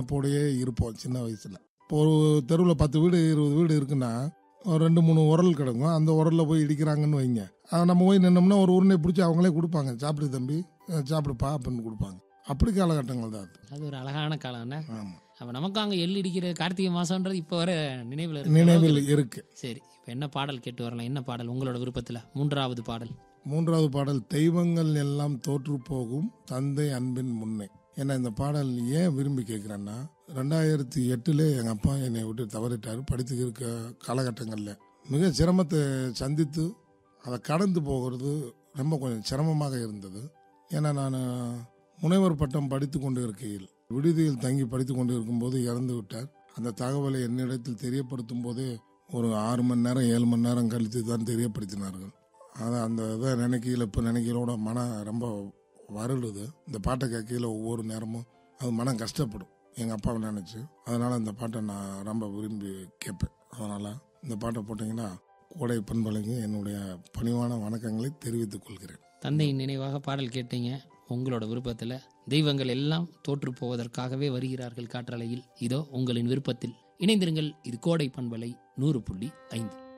நினைப்போடையே இருப்போம் சின்ன வயசுல இப்போ ஒரு தெருவில் பத்து வீடு இருபது வீடு இருக்குன்னா ஒரு ரெண்டு மூணு உரல் கிடக்கும் அந்த உரல்ல போய் இடிக்கிறாங்கன்னு வைங்க அதை நம்ம போய் நின்னோம்னா ஒரு உருண்டை பிடிச்சி அவங்களே கொடுப்பாங்க சாப்பிடு தம்பி அஹ் சாப்பிடுப்பா அப்படின்னு கொடுப்பாங்க அப்படி காலகட்டங்கள் தான் அது அது ஒரு அழகான காலம் என்ன ஆமாம் அப்ப நமக்கும் அங்க எள் இடிக்கிற கார்த்திகை மாசம்ன்றது இப்ப வர நினைவுல இருக்கு நினைவில் இருக்கு சரி இப்ப என்ன பாடல் கேட்டு வரலாம் என்ன பாடல் உங்களோட விருப்பத்துல மூன்றாவது பாடல் மூன்றாவது பாடல் தெய்வங்கள் எல்லாம் தோற்று போகும் தந்தை அன்பின் முன்னே ஏன்னா இந்த பாடல் ஏன் விரும்பி கேட்குறேன்னா ரெண்டாயிரத்தி எட்டுல எங்கள் அப்பா என்னை விட்டு தவறிட்டார் படித்து இருக்க காலகட்டங்களில் மிக சிரமத்தை சந்தித்து அதை கடந்து போகிறது ரொம்ப கொஞ்சம் சிரமமாக இருந்தது ஏன்னா நான் முனைவர் பட்டம் படித்து கொண்டு இருக்கையில் விடுதியில் தங்கி படித்து கொண்டு இருக்கும்போது இறந்து விட்டார் அந்த தகவலை என்னிடத்தில் தெரியப்படுத்தும் போதே ஒரு ஆறு மணி நேரம் ஏழு மணி நேரம் கழித்து தான் தெரியப்படுத்தினார்கள் அதை அந்த இதை நினைக்கையில் இப்போ நினைக்கிறோட மனம் ரொம்ப வருடுது இந்த பாட்டை கேட்கையில் ஒவ்வொரு நேரமும் அது மனம் கஷ்டப்படும் எங்கள் அப்பாவை நினச்சி அதனால் இந்த பாட்டை நான் ரொம்ப விரும்பி கேட்பேன் அதனால் இந்த பாட்டை போட்டிங்கன்னா கோடை பண்பலைக்கு என்னுடைய பணிவான வணக்கங்களை தெரிவித்துக் கொள்கிறேன் தந்தையின் நினைவாக பாடல் கேட்டீங்க உங்களோட விருப்பத்துல தெய்வங்கள் எல்லாம் தோற்று போவதற்காகவே வருகிறார்கள் காற்றலையில் இதோ உங்களின் விருப்பத்தில் இணைந்திருங்கள் இது கோடை பண்பலை நூறு புள்ளி ஐந்து